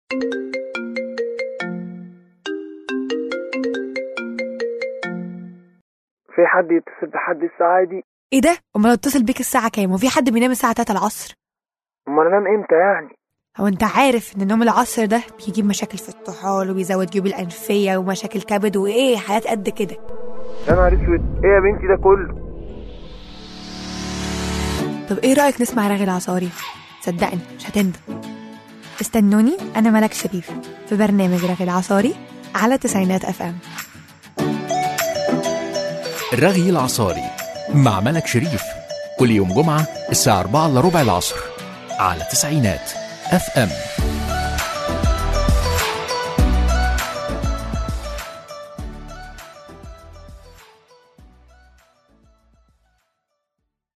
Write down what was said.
في حد يتصل بحد الساعة دي ايه ده امال اتصل بيك الساعه كام وفي حد بينام الساعه 3 العصر امال انام امتى يعني هو انت عارف ان نوم العصر ده بيجيب مشاكل في الطحال وبيزود جيوب الانفيه ومشاكل كبد وايه حاجات قد كده يا نهار اسود ايه يا بنتي ده كله طب ايه رايك نسمع رغي العصاري صدقني مش هتندم استنوني انا ملك شريف في برنامج رغي العصاري على تسعينات اف ام الرغي العصاري مع ملك شريف كل يوم جمعة الساعة 4 إلا ربع العصر على تسعينات اف ام